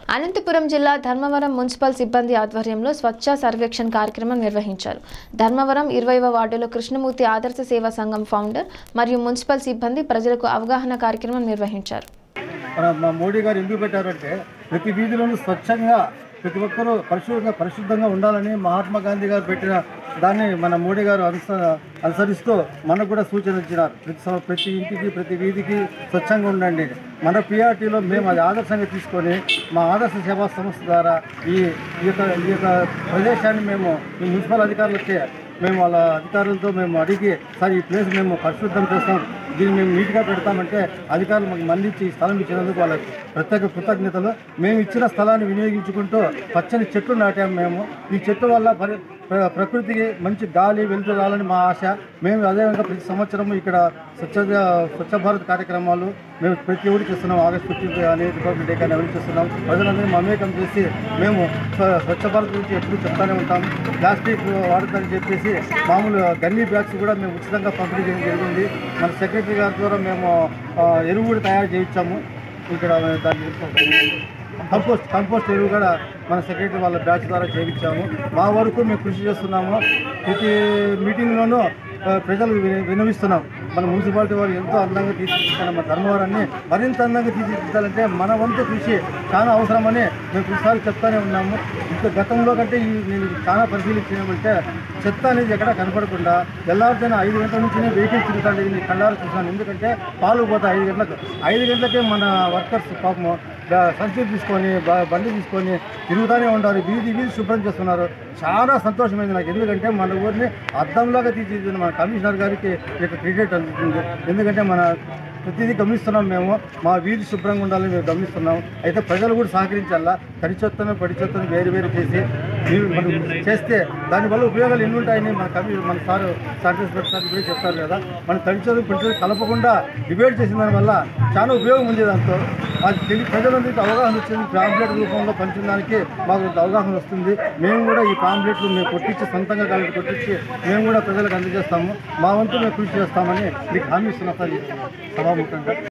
అనంతపురం జిల్లా ధర్మవరం మున్సిపల్ సిబ్బంది ఆధ్వర్యంలో స్వచ్ఛ సర్వేక్షణ్ కార్యక్రమం నిర్వహించారు ధర్మవరం ఇరవైవ వార్డులో కృష్ణమూర్తి ఆదర్శ సేవా సంఘం ఫౌండర్ మరియు మున్సిపల్ సిబ్బంది ప్రజలకు అవగాహన కార్యక్రమం నిర్వహించారు మన మా మోడీ గారు ఎందుకు పెట్టారంటే ప్రతి వీధిలోనూ స్వచ్ఛంగా ప్రతి ఒక్కరూ పరిశుభ్రంగా పరిశుద్ధంగా ఉండాలని మహాత్మా గాంధీ గారు పెట్టిన దాన్ని మన మోడీ గారు అనుస అనుసరిస్తూ మనకు కూడా సూచన ఇచ్చినారు ప్రతి సం- ప్రతి ఇంటికి ప్రతి వీధికి స్వచ్ఛంగా ఉండండి మన పిఆర్టీలో మేము అది ఆదర్శంగా తీసుకొని మా ఆదర్శ సేవా సంస్థ ద్వారా ఈ ఈ యొక్క ఈ యొక్క ప్రదేశాన్ని మేము ఈ మున్సిపల్ అధికారులకి మేము వాళ్ళ అధికారులతో మేము అడిగి సార్ ఈ ప్లేస్ మేము పరిశుద్ధం చేస్తాం దీన్ని మేము నీట్గా పెడతామంటే అధికారులు మాకు మళ్ళించి ఈ స్థలం ఇచ్చినందుకు వాళ్ళకి ప్రత్యేక కృతజ్ఞతలు మేము ఇచ్చిన స్థలాన్ని వినియోగించుకుంటూ పచ్చని చెట్లు నాటాము మేము ఈ చెట్ల వల్ల పరి ప్ర- ప్రకృతికి మంచి గాలి వెలుతురు రావాలని మా ఆశ మేము అదేవిధంగా ప్రతి సంవత్సరం ఇక్కడ స్వచ్ఛ స్వచ్ఛ భారత్ కార్యక్రమాలు మేము ప్రతి ఊరు చేస్తున్నాం ఆగస్ట్ ఫిఫ్టీన్త్ కానీ రిపబ్లిక్ డే కానీ అవన్నీ చేస్తున్నాం ప్రజలందరినీ మమేకం చేసి మేము స్వ- స్వచ్ఛ భారత్ గురించి ఎప్పుడు చెప్తానే ఉంటాం ప్లాస్టిక్ వాడద్దని చెప్పేసి మామూలు గన్నీ బ్యాగ్స్ కూడా మేము ఉచితంగా పంపిణీ చేయడం జరిగింది మన సెక్రటరీ గారి ద్వారా మేము ఆ, ఎరువు కూడా తయారు చేయించాము ఇక్కడ దాన్ని కంపోస్ట్ కంపోస్ట్ ఎరువు కూడా మన సెక్రటరీ వాళ్ళ బ్యాచ్ ద్వారా చేయించాము మా వరకు మేము కృషి చేస్తున్నాము ప్రతి మీటింగ్లోనూ ఆ, ప్రజలు విన- వినవిస్తున్నాం మన మున్సిపాలిటీ వారు ఎంతో అందంగా తీర్చిదిద్దాలి మన ధర్మవరాన్ని మరింత అందంగా తీర్చిదిద్దాలంటే మన వంతు కృషి చాలా అవసరమని మేము ప్రతిసారి చెప్తానే ఉన్నాము ఇంకా గతంలో కంటే ఈ నేను చాలా పరిశీలించామంటే చెత్త అనేది ఎక్కడ కనపడకుండా తెల్లారుజాన ఐదు గంటల నుంచినే వెహికల్స్ తిరుగుతాండి ఇది కళ్ళారు చూసాను ఎందుకంటే పాలు పోతాయి ఐదు గంటలకు ఐదు గంటలకే మన వర్కర్స్ పాపము బ- సంచులు తీసుకొని బ- బండి తీసుకొని తిరుగుతూనే ఉంటారు వీధి వీధి శుభ్రం చేస్తున్నారు చాలా సంతోషమైంది నాకు ఎందుకంటే మన ఊరిని అద్దంలాగా తీర్చిదిద్దిన మన కమిషనర్ గారికి ఈ యొక్క క్రెడిట్ అందుతుంది ఎందుకంటే మన ప్రతిదీ గమనిస్తున్నాం మేము మా వీధి శుభ్రంగా ఉండాలని మేము గమనిస్తున్నాం అయితే ప్రజలు కూడా సహకరించాలా తడి చెత్తను పడి చెత్తను వేరు వేరు చేసి మీరు మనం చేస్తే దానివల్ల ఉపయోగాలు ఎన్ని ఉంటాయని మన కవి మన సార్ శానిటైజ్ సార్ కూడా చెప్తారు కదా మన తడి చెత్తను పడి చెత్తను కలపకుండా డిబేట్ చేసిన దానివల్ల చాలా ఉపయోగం ఉంది దాంతో అది తెలి ప్రజలందరికీ అవగాహన వచ్చింది పాంప్లెట్ రూపంలో పంచిన దానికి మాకు కొంత అవగాహన వస్తుంది మేము కూడా ఈ పాంప్లెట్లు మేము కొట్టించి సొంతంగా కాబట్టి కొట్టించి మేము కూడా ప్రజలకు అందజేస్తాము మా వంతు మేము కృషి చేస్తామని మీకు హామీ ఇస్తున్నాం సార్ ఈ సభాముఖంగా